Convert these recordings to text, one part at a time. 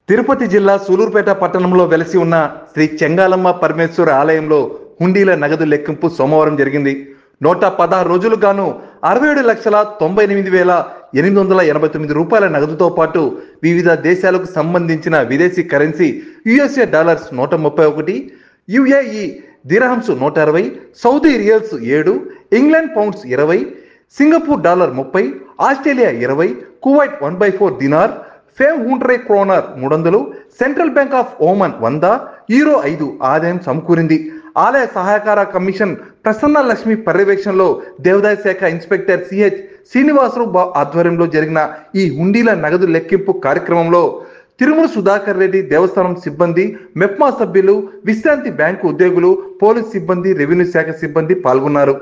తిరుపతి జిల్లా సూలూరుపేట పట్టణంలో వెలసి ఉన్న శ్రీ చెంగాలమ్మ పరమేశ్వర ఆలయంలో హుండీల నగదు లెక్కింపు సోమవారం జరిగింది నూట పదహారు రోజులు గాను అరవై ఏడు లక్షల తొంభై ఎనిమిది వేల ఎనిమిది వందల ఎనభై తొమ్మిది రూపాయల నగదుతో పాటు వివిధ దేశాలకు సంబంధించిన విదేశీ కరెన్సీ యుఎస్ఏ డాలర్స్ నూట ముప్పై ఒకటి యుఏఈ దిరహంస్ నూట అరవై సౌదీ రియల్స్ ఏడు ఇంగ్లాండ్ పౌండ్స్ ఇరవై సింగపూర్ డాలర్ ముప్పై ఆస్ట్రేలియా ఇరవై Kuwait one by four dinar ఫేమ్ హూంట్రే క్రోనర్ మూడు వందలు సెంట్రల్ బ్యాంక్ ఆఫ్ ఓమన్ వంద యూరో ఐదు ఆదాయం సమకూరింది ఆలయ సహాయకార కమిషన్ ప్రసన్న లక్ష్మి పర్యవేక్షణలో దేవాదాయ శాఖ ఇన్స్పెక్టర్ సిహెచ్ శ్రీనివాసరావు బా- ఆధ్వర్యంలో జరిగిన ఈ హుండీల నగదు లెక్కింపు కార్యక్రమంలో తిరుమల సుధాకర్ రెడ్డి దేవస్థానం సిబ్బంది మెప్మా సభ్యులు విశ్రాంతి బ్యాంకు ఉద్యోగులు పోలీస్ సిబ్బంది రెవెన్యూ శాఖ సిబ్బంది పాల్గొన్నారు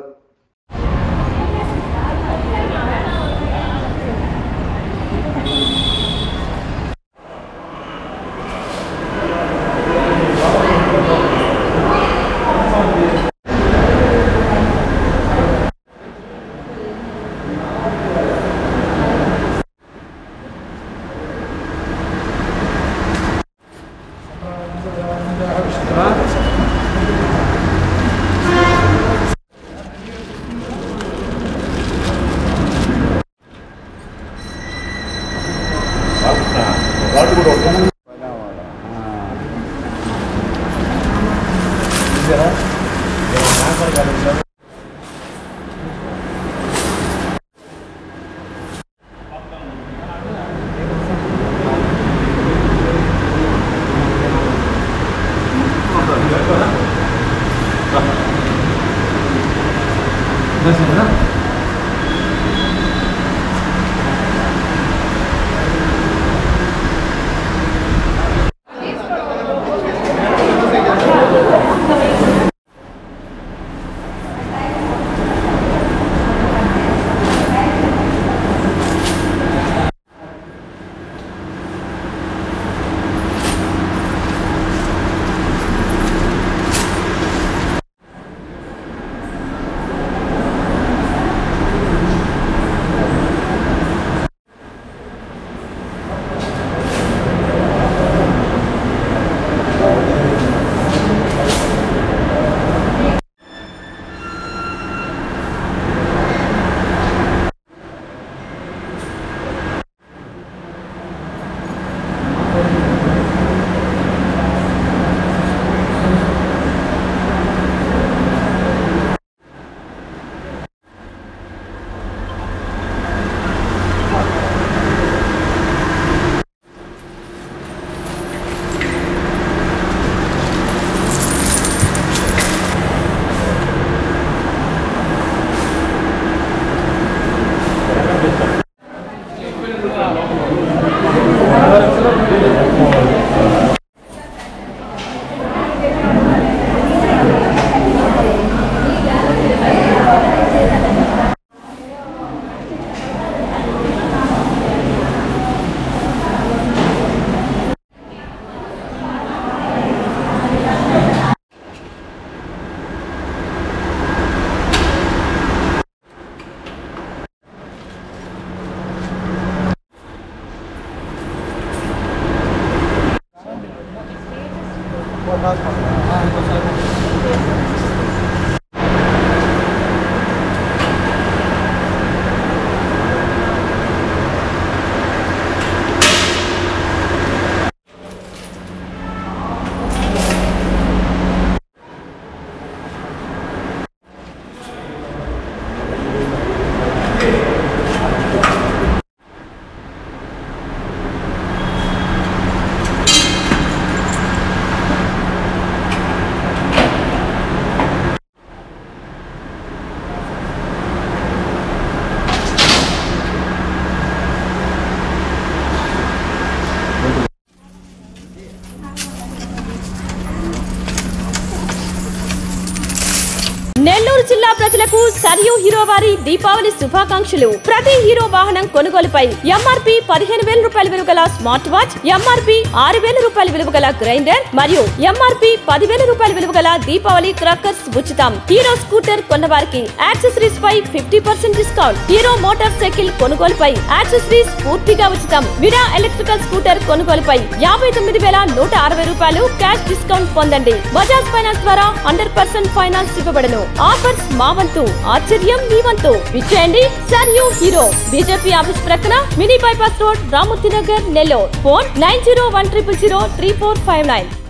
ప్రేమికులకు సరియు హీరో వారి దీపావళి శుభాకాంక్షలు ప్రతి హీరో వాహనం కొనుగోలుపై ఎంఆర్పి పదిహేను వేల రూపాయల విలువ గల స్మార్ట్ వాచ్ ఎంఆర్పి ఆరు వేల రూపాయల విలువ గల గ్రైండర్ మరియు ఎంఆర్పి పదివేల రూపాయల విలువ గల దీపావళి క్రాకర్స్ ఉచితం హీరో స్కూటర్ కొన్న వారికి యాక్సెసరీస్ పై fifty percent discount Hero motorcycle కొనుగోలుపై యాక్సెసరీస్ పూర్తిగా ఉచితం విడా ఎలక్ట్రికల్ స్కూటర్ కొనుగోలుపై యాభై తొమ్మిది వేల నూట అరవై రూపాయలు క్యాష్ డిస్కౌంట్ పొందండి బజాజ్ ఫైనాన్స్ ద్వారా హండ్రెడ్ పర్సెంట్ ఫైనాన్స్ ఇవ్వబడను ఆఫర్స్ మా వంతు ఆశ్చర్యం మీ వంతు విచ్చేయండి sir you Hero BJP office ప్రక్కన mini bypass road Ramurthy Nagar Nellore phone nine zero one triple zero three four five nine